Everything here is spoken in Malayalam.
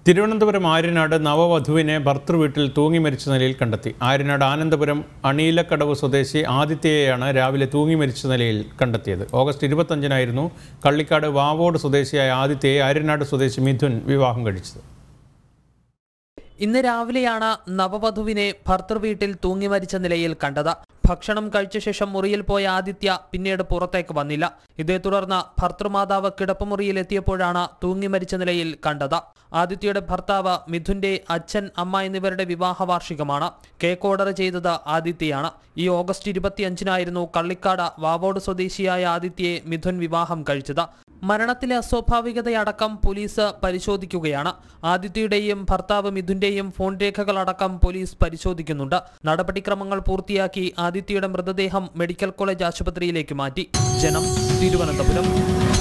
തിരുവനന്തപുരം ആര്യനാട് നവവധുവിനെ ഭർത്തൃവീട്ടിൽ തൂങ്ങി മരിച്ച നിലയിൽ കണ്ടെത്തി ആര്യനാട് ആനന്ദപുരം അണീലക്കടവ് സ്വദേശി ആദിത്യയെയാണ് രാവിലെ തൂങ്ങി മരിച്ച നിലയിൽ കണ്ടെത്തിയത് ഓഗസ്റ്റ് ഇരുപത്തഞ്ചിനായിരുന്നു കള്ളിക്കാട് വാവോട് സ്വദേശിയായ ആദിത്യയെ ആര്യനാട് സ്വദേശി മിഥുൻ വിവാഹം കഴിച്ചത് ഇന്ന് രാവിലെയാണ് നവവധുവിനെ ഭർത്തൃവീട്ടിൽ തൂങ്ങി മരിച്ച നിലയിൽ കണ്ടത് ഭക്ഷണം കഴിച്ച ശേഷം മുറിയിൽ പോയ ആദിത്യ പിന്നീട് പുറത്തേക്ക് വന്നില്ല ഇതേ തുടർന്ന് ഭർത്തൃമാതാവ് കിടപ്പുമുറിയിൽ എത്തിയപ്പോഴാണ് തൂങ്ങി മരിച്ച നിലയിൽ കണ്ടത് ആദിത്യയുടെ ഭർത്താവ് മിഥുന്റെ അച്ഛൻ അമ്മ എന്നിവരുടെ വിവാഹ വാർഷികമാണ് കേക്ക് ഓർഡർ ചെയ്തത് ആദിത്യയാണ് ഈ ഓഗസ്റ്റ് ഇരുപത്തിയഞ്ചിനായിരുന്നു കള്ളിക്കാട് വാവോട് സ്വദേശിയായ ആദിത്യയെ മിഥുൻ വിവാഹം കഴിച്ചത് മരണത്തിലെ അസ്വാഭാവികതയടക്കം പോലീസ് പരിശോധിക്കുകയാണ് ആദിത്യയുടെയും ഭർത്താവ് മിഥുന്റെയും ഫോൺ രേഖകളടക്കം പോലീസ് പരിശോധിക്കുന്നുണ്ട് നടപടിക്രമങ്ങൾ പൂർത്തിയാക്കി ആദിത്യയുടെ മൃതദേഹം മെഡിക്കൽ കോളേജ് ആശുപത്രിയിലേക്ക് മാറ്റി ജനം തിരുവനന്തപുരം